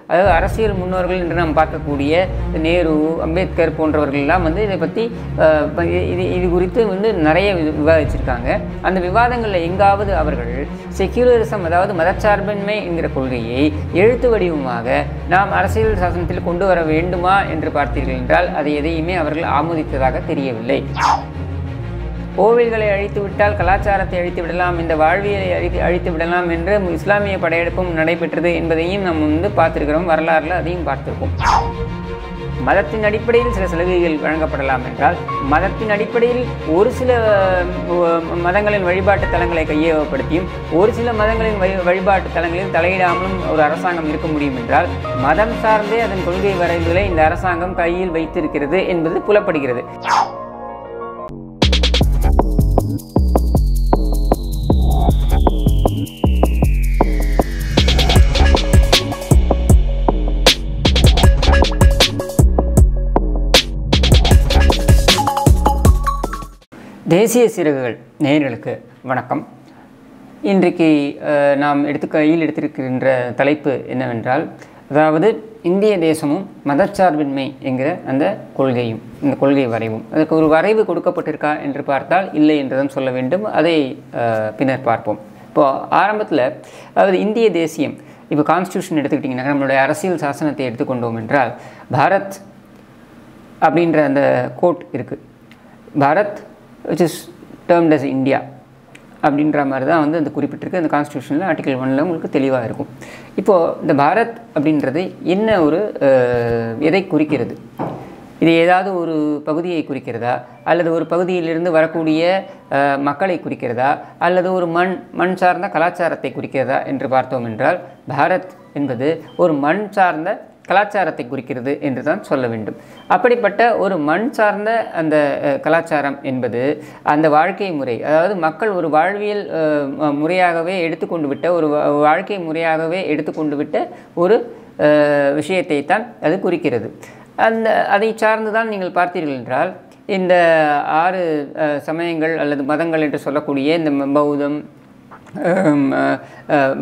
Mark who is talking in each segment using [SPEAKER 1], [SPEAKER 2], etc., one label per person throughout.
[SPEAKER 1] அதாவது அரசியல் முன்னோர்கள் என்று நாம் பார்க்கக்கூடிய நேரு அம்பேத்கர் போன்றவர்கள் எல்லாம் வந்து இதை பற்றி அஹ், ப- இது இது குறித்து வந்து நிறைய வி- விவாதிச்சிருக்காங்க அந்த விவாதங்களில் எங்காவது அவர்கள் செக்யூலரிசம் அதாவது மதச்சார்பின்மை என்கிற கொள்கையை எழுத்து வடிவமாக நாம் அரசியல் சாசனத்தில் கொண்டு வர வேண்டுமா என்று பார்த்தீர்கள் என்றால் அதை எதையுமே அவர்கள் ஆமோதித்ததாக தெரியவில்லை கோவில்களை அழித்து விட்டால் கலாச்சாரத்தை அழித்து விடலாம் இந்த வாழ்வியலை அழித்து அழித்து விடலாம் என்று இஸ்லாமிய படையெடுப்பும் நடைபெற்றது என்பதையும் நாம் வந்து பார்த்திருக்கிறோம் வரலாறுல அதையும் பார்த்திருக்கோம் மதத்தின் அடிப்படையில் சில சலுகைகள் வழங்கப்படலாம் என்றால் மதத்தின் அடிப்படையில் ஒரு சில அஹ், மதங்களின் வழிபாட்டு தலங்களை கையகப்படுத்தியும் ஒரு சில மதங்களின் வழி வழிபாட்டு தலங்களில் தலையிடாமலும் ஒரு அரசாங்கம் இருக்க முடியும் என்றால் மதம் சார்ந்தே அதன் கொள்கை வரைவுகளை இந்த அரசாங்கம் கையில் வைத்திருக்கிறது என்பது புலப்படுகிறது தேசிய சிறகுகள் நேயர்களுக்கு வணக்கம் இன்றைக்கு அஹ், நாம் எடுத்து கையில் எடுத்திருக்கின்ற தலைப்பு என்னவென்றால் அதாவது இந்திய தேசமும் மதச்சார்பின்மை என்கிற அந்த கொள்கையும் இந்த கொள்கை வரைவும் அதுக்கு ஒரு வரைவு கொடுக்கப்பட்டிருக்கா என்று பார்த்தால் இல்லை என்றுதான் சொல்ல வேண்டும் அதை அஹ், பின்னர் பார்ப்போம் இப்போ ஆரம்பத்தில் அதாவது இந்திய தேசியம் இப்போ கான்ஸ்டியூஷன் எடுத்துக்கிட்டிங்கன்னா நம்மளுடைய அரசியல் சாசனத்தை எடுத்துக்கொண்டோம் என்றால் பாரத் அப்படின்ற அந்த கோட் இருக்குது Bharat which is termed as India அப்படின்ற மாதிரி தான் வந்து அந்த குறிப்பிட்டிருக்கு அந்த கான்ஸ்டியூஷனில் ஆர்டிகல் ஒன்ல உங்களுக்கு தெளிவாக இருக்கும் இப்போது இந்த பாரத் அப்படின்றது என்ன ஒரு அஹ், எதை குறிக்கிறது இது ஏதாவது ஒரு பகுதியை குறிக்கிறதா அல்லது ஒரு பகுதியிலிருந்து வரக்கூடிய அஹ், மக்களை குறிக்கிறதா அல்லது ஒரு மண் மண் சார்ந்த கலாச்சாரத்தை குறிக்கிறதா என்று பார்த்தோம் என்றால் பாரத் என்பது ஒரு மண் சார்ந்த கலாச்சாரத்தை குறிக்கிறது என்று தான் சொல்ல வேண்டும் அப்படிப்பட்ட ஒரு மண் சார்ந்த அந்த அஹ், கலாச்சாரம் என்பது அந்த வாழ்க்கை முறை அதாவது மக்கள் ஒரு வாழ்வியல் அஹ், ம- முறையாகவே எடுத்துக்கொண்டு விட்ட ஒரு வா- வாழ்க்கை முறையாகவே எடுத்துக்கொண்டு விட்ட ஒரு அஹ், விஷயத்தை தான் அது குறிக்கிறது அந்த அதை சார்ந்து தான் நீங்கள் பார்த்தீர்கள் என்றால் இந்த ஆறு அஹ், சமயங்கள் அல்லது மதங்கள் என்று சொல்லக்கூடிய இந்த ம- பௌத்தம் ஹம், அஹ், அஹ்,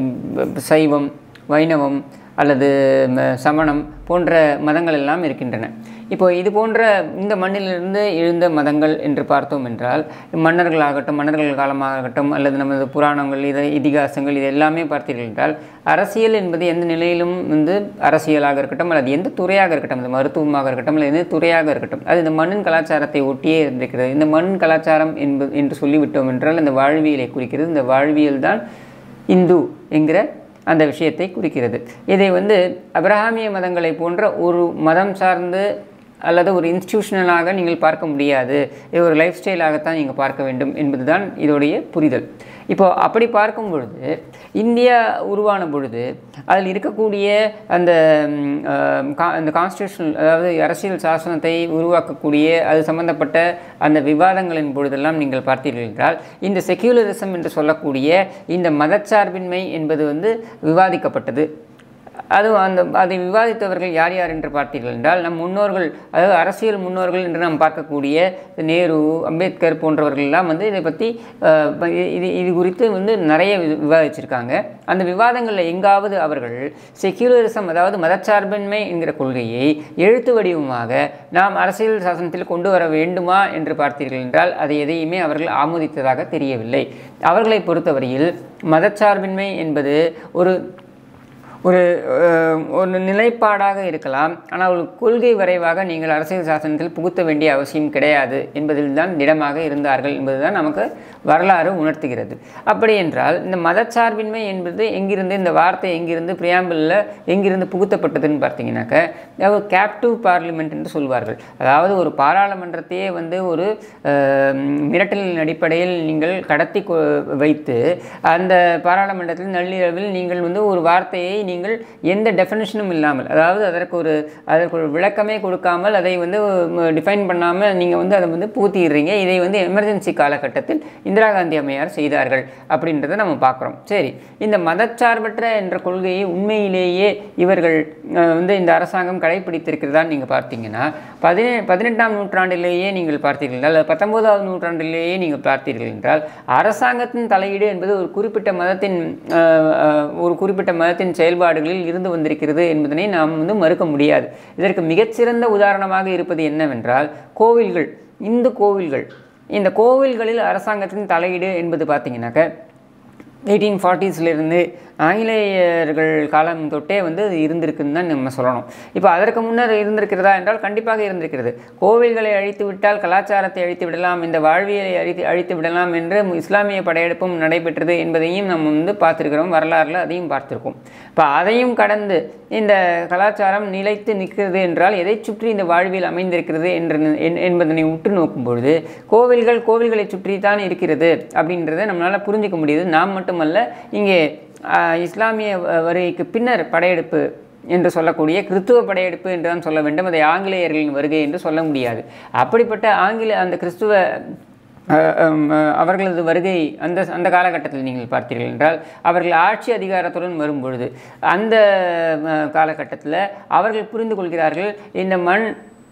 [SPEAKER 1] ம- சைவம் வைணவம் அல்லது ம- சமணம் போன்ற மதங்கள் எல்லாம் இருக்கின்றன இப்போ இது போன்ற இந்த மண்ணிலிருந்து எழுந்த மதங்கள் என்று பார்த்தோம் என்றால் மன்னர்களாகட்டும் மன்னர்கள் காலமாகட்டும் அல்லது நமது புராணங்கள் இதை இதிகாசங்கள் இது எல்லாமே பார்த்தீர்கள் என்றால் அரசியல் என்பது எந்த நிலையிலும் வந்து அரசியலாக இருக்கட்டும் அல்லது எந்த துறையாக இருக்கட்டும் அது மருத்துவமாக இருக்கட்டும் அல்லது எந்த துறையாக இருக்கட்டும் அது இந்த மண்ணின் கலாச்சாரத்தை ஒட்டியே இருந்திருக்கிறது இந்த மண் கலாச்சாரம் என்பது என்று சொல்லிவிட்டோம் என்றால் இந்த வாழ்வியலை குறிக்கிறது இந்த வாழ்வியல் தான் இந்து என்கிற அந்த விஷயத்தை குறிக்கிறது இதை வந்து அபிரஹாமிய மதங்களை போன்ற ஒரு மதம் சார்ந்து அல்லது ஒரு இன்ஸ்டிடியூஷனலாக நீங்கள் பார்க்க முடியாது இது ஒரு லைஃப் ஸ்டைலாகத்தான் நீங்கள் பார்க்க வேண்டும் என்பதுதான் இதோடைய புரிதல் இப்போ அப்படி பார்க்கும் பொழுது இந்தியா உருவான பொழுது அதில் இருக்கக்கூடிய அந்த ம், அஹ், கா- அந்த கான்ஸ்டியூஷன் அதாவது அரசியல் சாசனத்தை உருவாக்கக்கூடிய அது சம்பந்தப்பட்ட அந்த விவாதங்களின் பொழுதெல்லாம் நீங்கள் பார்த்தீர்கள் என்றால் இந்த செக்யூலரிசம் என்று சொல்லக்கூடிய இந்த மதச்சார்பின்மை என்பது வந்து விவாதிக்கப்பட்டது அது அந்த அதை விவாதித்தவர்கள் யார் யார் என்று பார்த்தீர்கள் என்றால் நம் முன்னோர்கள் அதாவது அரசியல் முன்னோர்கள் என்று நாம் பார்க்கக்கூடிய நேரு அம்பேத்கர் போன்றவர்கள் எல்லாம் வந்து இதை பற்றி அஹ், ப- இது இது குறித்து வந்து நிறைய வி- விவாதிச்சிருக்காங்க அந்த விவாதங்களில் எங்காவது அவர்கள் செக்யூலரிசம் அதாவது மதச்சார்பின்மை என்கிற கொள்கையை எழுத்து வடிவமாக நாம் அரசியல் சாசனத்தில் கொண்டு வர வேண்டுமா என்று பார்த்தீர்கள் என்றால் அதை எதையுமே அவர்கள் ஆமோதித்ததாக தெரியவில்லை அவர்களை பொறுத்தவரையில் மதச்சார்பின்மை என்பது ஒரு ஒரு அஹ், ஒரு நிலைப்பாடாக இருக்கலாம் ஆனால் ஒரு கொள்கை வரைவாக நீங்கள் அரசியல் சாசனத்தில் புகுத்த வேண்டிய அவசியம் கிடையாது என்பதில் தான் திடமாக இருந்தார்கள் என்பதுதான் நமக்கு வரலாறு உணர்த்துகிறது அப்படி என்றால் இந்த மதச்சார்பின்மை என்பது எங்கிருந்து இந்த வார்த்தை எங்கிருந்து பிரியாம்பிளில் எங்கிருந்து புகுத்தப்பட்டதுன்னு பார்த்தீங்கன்னாக்க அதாவது கேப்டிவ் பார்லிமெண்ட் என்று சொல்வார்கள் அதாவது ஒரு பாராளுமன்றத்தையே வந்து ஒரு அஹ், மிரட்டலின் அடிப்படையில் நீங்கள் கடத்தி கொ- வைத்து அந்த பாராளுமன்றத்தில் நள்ளிரவில் நீங்கள் வந்து ஒரு வார்த்தையை நீங்கள் எந்த டெஃபினிஷனும் இல்லாமல் அதாவது அதற்கு ஒரு அதற்கு ஒரு விளக்கமே கொடுக்காமல் அதை வந்து டிஃபைன் பண்ணாமல் நீங்கள் வந்து அதை வந்து பூத்திடுறீங்க இதை வந்து எமர்ஜென்சி காலகட்டத்தில் இந்திரா காந்தி அம்மையார் செய்தார்கள் அப்படின்றத நம்ம பார்க்குறோம் சரி இந்த மதச்சார்பற்ற என்ற கொள்கையை உண்மையிலேயே இவர்கள் அஹ், வந்து இந்த அரசாங்கம் கடைபிடித்திருக்கிறதான்னு நீங்கள் பார்த்தீங்கன்னா பதினே பதினெட்டாம் நூற்றாண்டிலேயே நீங்கள் பார்த்தீர்கள் அல்லது பத்தொன்பதாவது நூற்றாண்டிலேயே நீங்கள் பார்த்தீர்கள் என்றால் அரசாங்கத்தின் தலையீடு என்பது ஒரு குறிப்பிட்ட மதத்தின் அஹ், அஹ், ஒரு குறிப்பிட்ட மதத்தின் செயல்பாடுகளில் இருந்து வந்திருக்கிறது என்பதனை நாம் வந்து மறுக்க முடியாது இதற்கு மிகச்சிறந்த உதாரணமாக இருப்பது என்னவென்றால் கோவில்கள் இந்து கோவில்கள் இந்த கோவில்களில் அரசாங்கத்தின் தலையீடு என்பது பார்த்தீங்கன்னாக்க எயிட்டீன் ஃபார்ட்டிஸ்லேருந்து ஆங்கிலேயர்கள் காலம் தொட்டே வந்து அது இருந்திருக்குன்னு தான் நம்ம சொல்லணும் இப்போ அதற்கு முன்னர் இருந்திருக்கிறதா என்றால் கண்டிப்பாக இருந்திருக்கிறது கோவில்களை அழித்து விட்டால் கலாச்சாரத்தை அழித்து விடலாம் இந்த வாழ்வியலை அழித்து அழித்து விடலாம் என்று இஸ்லாமிய படையெடுப்பும் நடைபெற்றது என்பதையும் நம்ம வந்து பார்த்துருக்கிறோம் வரலாறுல அதையும் பார்த்துருக்கோம் இப்போ அதையும் கடந்து இந்த கலாச்சாரம் நிலைத்து நிற்கிறது என்றால் எதை சுற்றி இந்த வாழ்வியல் அமைந்திருக்கிறது என்று என்- என்பதனை உற்று நோக்கும் பொழுது கோவில்கள் கோவில்களை சுற்றி தான் இருக்கிறது அப்படின்றத நம்மளால் புரிஞ்சுக்க முடியுது நாம் மட்டுமல்ல இங்கே ஆஹ், இஸ்லாமிய வ- வருகைக்கு பின்னர் படையெடுப்பு என்று சொல்லக்கூடிய கிறிஸ்துவ படையெடுப்பு என்று தான் சொல்ல வேண்டும் அதை ஆங்கிலேயர்களின் வருகை என்று சொல்ல முடியாது அப்படிப்பட்ட ஆங்கில அந்த கிறிஸ்துவ அஹ், ஹம், அஹ், அவர்களது வருகை அந்த அந்த காலகட்டத்தில் நீங்கள் பார்த்தீர்கள் என்றால் அவர்கள் ஆட்சி அதிகாரத்துடன் வரும்பொழுது அந்த காலகட்டத்தில் அவர்கள் புரிந்து கொள்கிறார்கள் இந்த மண்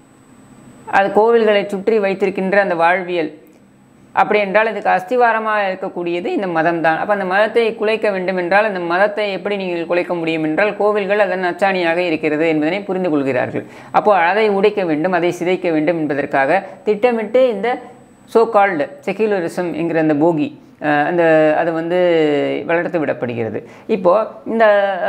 [SPEAKER 1] அது கோவில்களை சுற்றி வைத்திருக்கின்ற அந்த வாழ்வியல் அப்படி என்றால் இதுக்கு அஸ்திவாரமாக இருக்கக்கூடியது இந்த மதம் தான் அப்போ அந்த மதத்தை குலைக்க வேண்டும் என்றால் அந்த மதத்தை எப்படி நீங்கள் குலைக்க முடியும் என்றால் கோவில்கள் அதன் அச்சாணியாக இருக்கிறது என்பதனை புரிந்து கொள்கிறார்கள் அப்போ அதை உடைக்க வேண்டும் அதை சிதைக்க வேண்டும் என்பதற்காக திட்டமிட்டு இந்த சோ கால்டு செக்யூலரிசம் என்கிற அந்த போகி அஹ், அந்த அது வந்து வளர்த்து விடப்படுகிறது இப்போது இந்த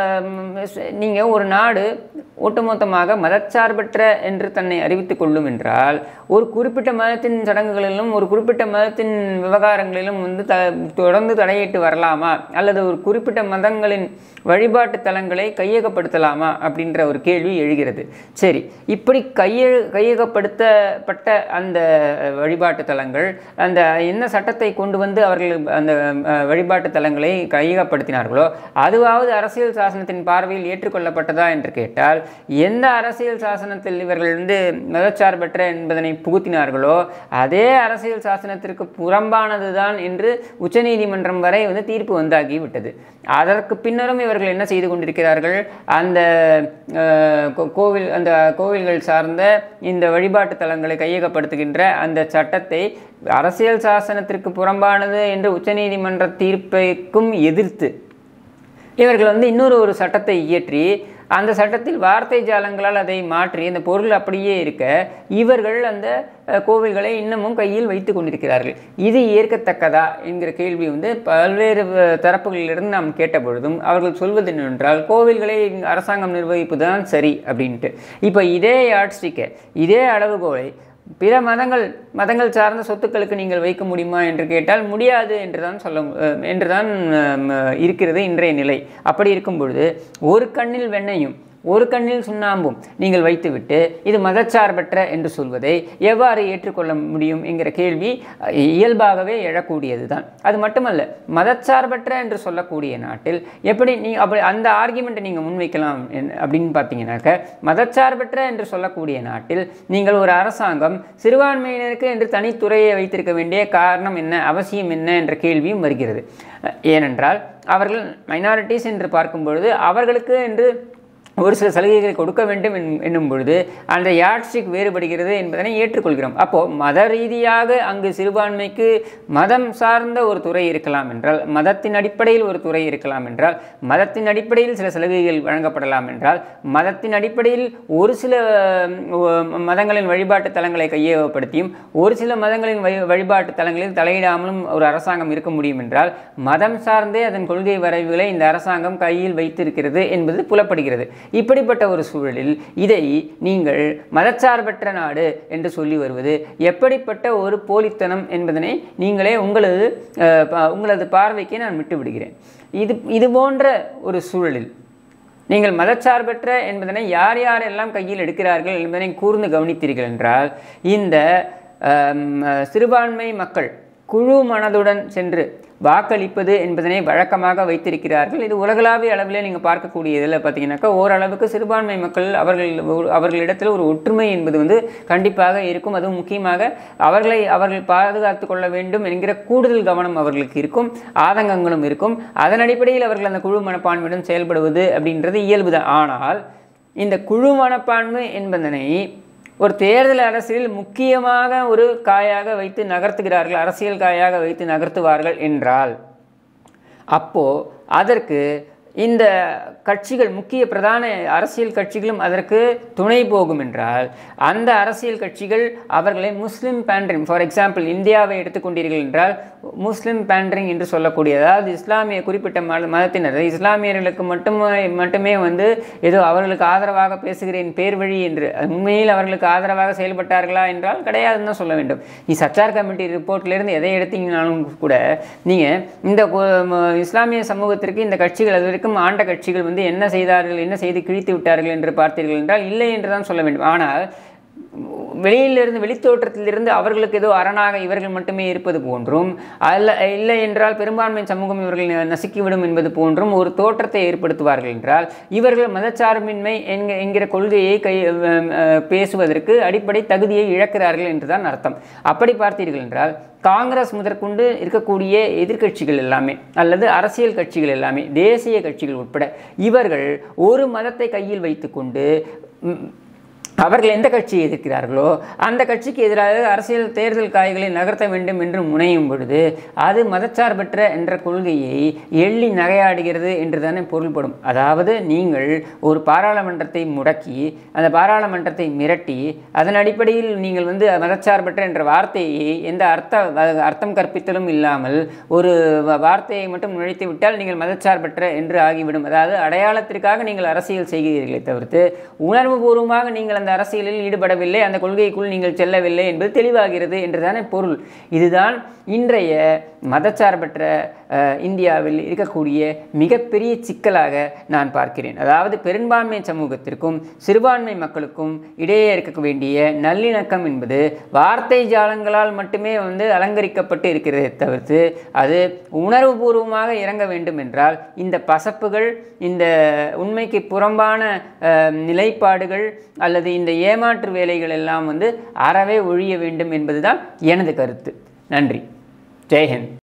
[SPEAKER 1] நீங்கள் ஒரு நாடு ஒட்டுமொத்தமாக மதச்சார்பற்ற என்று தன்னை அறிவித்துக் கொள்ளும் என்றால் ஒரு குறிப்பிட்ட மதத்தின் சடங்குகளிலும் ஒரு குறிப்பிட்ட மதத்தின் விவகாரங்களிலும் வந்து த தொடர்ந்து தடையிட்டு வரலாமா அல்லது ஒரு குறிப்பிட்ட மதங்களின் வழிபாட்டு தலங்களை கையகப்படுத்தலாமா அப்படின்ற ஒரு கேள்வி எழுகிறது சரி இப்படி கையெழு கையகப்படுத்தப்பட்ட அந்த வழிபாட்டு தலங்கள் அந்த என்ன சட்டத்தை கொண்டு வந்து அவர்கள் அந்த அஹ், வழிபாட்டு தலங்களை கையகப்படுத்தினார்களோ அதுவாவது அரசியல் சாசனத்தின் பார்வையில் ஏற்றுக்கொள்ளப்பட்டதா என்று கேட்டால் எந்த அரசியல் சாசனத்தில் இவர்கள் வந்து மதச்சார்பற்ற என்பதனை புகுத்தினார்களோ அதே அரசியல் சாசனத்திற்கு புறம்பானதுதான் என்று உச்சநீதிமன்றம் வரை வந்து தீர்ப்பு வந்தாகி விட்டது அதற்கு பின்னரும் இவர்கள் என்ன செய்து கொண்டிருக்கிறார்கள் அந்த அஹ், கோ- கோவில் அந்த கோவில்கள் சார்ந்த இந்த வழிபாட்டு தலங்களை கையகப்படுத்துகின்ற அந்த சட்டத்தை அரசியல் சாசனத்திற்கு புறம்பானது என்று உச்சநீதிமன்ற தீர்ப்பைக்கும் எதிர்த்து இவர்கள் வந்து இன்னொரு ஒரு சட்டத்தை இயற்றி அந்த சட்டத்தில் வார்த்தை ஜாலங்களால் அதை மாற்றி அந்த பொருள் அப்படியே இருக்க இவர்கள் அந்த அஹ், கோவில்களை இன்னமும் கையில் வைத்து கொண்டிருக்கிறார்கள் இது ஏற்கத்தக்கதா என்கிற கேள்வி வந்து பல்வேறு அஹ், தரப்புகளிலிருந்து நாம் கேட்ட பொழுதும் அவர்கள் சொல்வது என்னவென்றால் கோவில்களை அரசாங்கம் நிர்வகிப்பது தான் சரி அப்படின்ட்டு இப்போ இதே யாட்ஸ்டிக்கை இதே அளவுகோலை பிற மதங்கள் மதங்கள் சார்ந்த சொத்துக்களுக்கு நீங்கள் வைக்க முடியுமா என்று கேட்டால் முடியாது என்று தான் சொல்ல அஹ், என்று தான் அஹ், இருக்கிறது இன்றைய நிலை அப்படி இருக்கும் பொழுது ஒரு கண்ணில் வெண்ணையும் ஒரு கண்ணில் சுண்ணாம்பும் நீங்கள் வைத்துவிட்டு இது மதச்சார்பற்ற என்று சொல்வதை எவ்வாறு ஏற்றுக்கொள்ள முடியும் என்கிற கேள்வி அஹ், இயல்பாகவே எழக்கூடியது தான் அது மட்டுமல்ல மதச்சார்பற்ற என்று சொல்லக்கூடிய நாட்டில் எப்படி நீ அப்படி அந்த ஆர்கியூமெண்ட்டை நீங்கள் முன்வைக்கலாம் என்- அப்படின்னு பார்த்தீங்கன்னாக்க மதச்சார்பற்ற என்று சொல்லக்கூடிய நாட்டில் நீங்கள் ஒரு அரசாங்கம் சிறுபான்மையினருக்கு என்று தனித்துறையை வைத்திருக்க வேண்டிய காரணம் என்ன அவசியம் என்ன என்ற கேள்வியும் வருகிறது அஹ், ஏனென்றால் அவர்கள் மைனாரிட்டிஸ் என்று பார்க்கும் பொழுது அவர்களுக்கு என்று ஒரு சில சலுகைகளை கொடுக்க வேண்டும் என்- என்னும் பொழுது அந்த யாட்ஸ்டிக் வேறுபடுகிறது என்பதனை ஏற்றுக்கொள்கிறோம் அப்போ மத ரீதியாக அங்கு சிறுபான்மைக்கு மதம் சார்ந்த ஒரு துறை இருக்கலாம் என்றால் மதத்தின் அடிப்படையில் ஒரு துறை இருக்கலாம் என்றால் மதத்தின் அடிப்படையில் சில சலுகைகள் வழங்கப்படலாம் என்றால் மதத்தின் அடிப்படையில் ஒரு சில உம், மதங்களின் வழிபாட்டு தலங்களை கையகப்படுத்தியும் ஒரு சில மதங்களின் வழி- வழிபாட்டு தலங்களில் தலையிடாமலும் ஒரு அரசாங்கம் இருக்க முடியும் என்றால் மதம் சார்ந்தே அதன் கொள்கை வரைவுகளை இந்த அரசாங்கம் கையில் வைத்திருக்கிறது என்பது புலப்படுகிறது இப்படிப்பட்ட ஒரு சூழலில் இதை நீங்கள் மதச்சார்பற்ற நாடு என்று சொல்லி வருவது எப்படிப்பட்ட ஒரு போலித்தனம் என்பதனை நீங்களே உங்களது அஹ், ப- உங்களது பார்வைக்கு நான் விட்டு விடுகிறேன் இது இது போன்ற ஒரு சூழலில் நீங்கள் மதச்சார்பற்ற என்பதனை யார் யாரெல்லாம் கையில் எடுக்கிறார்கள் என்பதனை கூர்ந்து கவனித்தீர்கள் என்றால் இந்த ஆம், சிறுபான்மை மக்கள் குழு மனதுடன் சென்று வாக்களிப்பது என்பதனை வழக்கமாக வைத்திருக்கிறார்கள் இது உலகளாவிய அளவிலே நீங்கள் பார்க்கக்கூடிய இதில் பார்த்தீங்கன்னாக்கா ஓரளவுக்கு சிறுபான்மை மக்கள் அவர்கள் ஒரு- அவர்களிடத்தில் ஒரு ஒற்றுமை என்பது வந்து கண்டிப்பாக இருக்கும் அதுவும் முக்கியமாக அவர்களை அவர்கள் பாதுகாத்து கொள்ள வேண்டும் என்கிற கூடுதல் கவனம் அவர்களுக்கு இருக்கும் ஆதங்கங்களும் இருக்கும் அதன் அடிப்படையில் அவர்கள் அந்த குழு மனப்பான்மையுடன் செயல்படுவது அப்படின்றது இயல்புதான் ஆனால் இந்த குழு மனப்பான்மை என்பதனை ஒரு தேர்தல் அரசியலில் முக்கியமாக ஒரு காயாக வைத்து நகர்த்துகிறார்கள் அரசியல் காயாக வைத்து நகர்த்துவார்கள் என்றால் அப்போ அதற்கு இந்த கட்சிகள் முக்கிய பிரதான அரசியல் கட்சிகளும் அதற்கு துணை போகும் என்றால் அந்த அரசியல் கட்சிகள் அவர்களை முஸ்லிம் பேண்டரிங் ஃபார் எக்ஸாம்பிள் இந்தியாவை எடுத்துக்கொண்டீர்கள் என்றால் முஸ்லிம் பேண்டரிங் என்று சொல்லக்கூடிய அதாவது இஸ்லாமிய குறிப்பிட்ட மத மதத்தினர் இஸ்லாமியர்களுக்கு மட்டுமே மட்டுமே வந்து ஏதோ அவர்களுக்கு ஆதரவாக பேசுகிறேன் பேர் வழி என்று உண்மையில் அவர்களுக்கு ஆதரவாக செயல்பட்டார்களா என்றால் கிடையாதுன்னு தான் சொல்ல வேண்டும் நீ சச்சார் கமிட்டி ரிப்போர்ட்லேருந்து எதை எடுத்தீங்கனாலும் கூட நீங்கள் இந்த கு- ம- இஸ்லாமிய சமூகத்திற்கு இந்த கட்சிகள் அது வரைக்கும் ஆண்ட கட்சிகள் வந்து என்ன செய்தார்கள் என்ன செய்து கிழித்து விட்டார்கள் என்று பார்த்தீர்கள் என்றால் இல்லை என்று தான் சொல்ல வேண்டும் ஆனால் வெளியிலிருந்து வெளித்தோற்றத்திலிருந்து அவர்களுக்கு ஏதோ அரணாக இவர்கள் மட்டுமே இருப்பது போன்றும் அல்ல இல்லை என்றால் பெரும்பான்மை சமூகம் இவர்கள் நசுக்கிவிடும் என்பது போன்றும் ஒரு தோற்றத்தை ஏற்படுத்துவார்கள் என்றால் இவர்கள் மதச்சார்பின்மை என்க என்கிற கொள்கையை கை அஹ், அஹ், பேசுவதற்கு அடிப்படை தகுதியை இழக்கிறார்கள் என்றுதான் அர்த்தம் அப்படி பார்த்தீர்கள் என்றால் காங்கிரஸ் முதற்கொண்டு இருக்கக்கூடிய எதிர்க்கட்சிகள் எல்லாமே அல்லது அரசியல் கட்சிகள் எல்லாமே தேசிய கட்சிகள் உட்பட இவர்கள் ஒரு மதத்தை கையில் வைத்துக்கொண்டு ம், அவர்கள் எந்த கட்சியை எதிர்க்கிறார்களோ அந்த கட்சிக்கு எதிராக அரசியல் தேர்தல் காய்களை நகர்த்த வேண்டும் என்று முனையும் பொழுது அது மதச்சார்பற்ற என்ற கொள்கையை எள்ளி நகையாடுகிறது என்று தானே பொருள்படும் அதாவது நீங்கள் ஒரு பாராளுமன்றத்தை முடக்கி அந்த பாராளுமன்றத்தை மிரட்டி அதன் அடிப்படையில் நீங்கள் வந்து மதச்சார்பற்ற என்ற வார்த்தையை எந்த அர்த்த அர்த்தம் கற்பித்தலும் இல்லாமல் ஒரு வ- வார்த்தையை மட்டும் நுழைத்து விட்டால் நீங்கள் மதச்சார்பற்ற என்று ஆகிவிடும் அதாவது அடையாளத்திற்காக நீங்கள் அரசியல் செய்கிறீர்களே தவிர்த்து உணர்வுபூர்வமாக நீங்கள் அந்த அரசியலில் ஈடுபடவில்லை அந்த கொள்கைக்குள் நீங்கள் செல்லவில்லை என்பது தெளிவாகிறது என்றுதானே பொருள் இதுதான் இன்றைய மதச்சார்பற்ற அஹ், இந்தியாவில் இருக்கக்கூடிய மிகப்பெரிய சிக்கலாக நான் பார்க்கிறேன் அதாவது பெரும்பான்மை சமூகத்திற்கும் சிறுபான்மை மக்களுக்கும் இடையே இருக்க வேண்டிய நல்லிணக்கம் என்பது வார்த்தை ஜாலங்களால் மட்டுமே வந்து அலங்கரிக்கப்பட்டு இருக்கிறதே தவிர்த்து அது உணர்வுபூர்வமாக இறங்க வேண்டும் என்றால் இந்த பசப்புகள் இந்த உண்மைக்கு புறம்பான அஹ், நிலைப்பாடுகள் அல்லது இந்த ஏமாற்று வேலைகள் எல்லாம் வந்து அறவே ஒழிய வேண்டும் என்பதுதான் எனது கருத்து நன்றி ஜெய்ஹிந்த்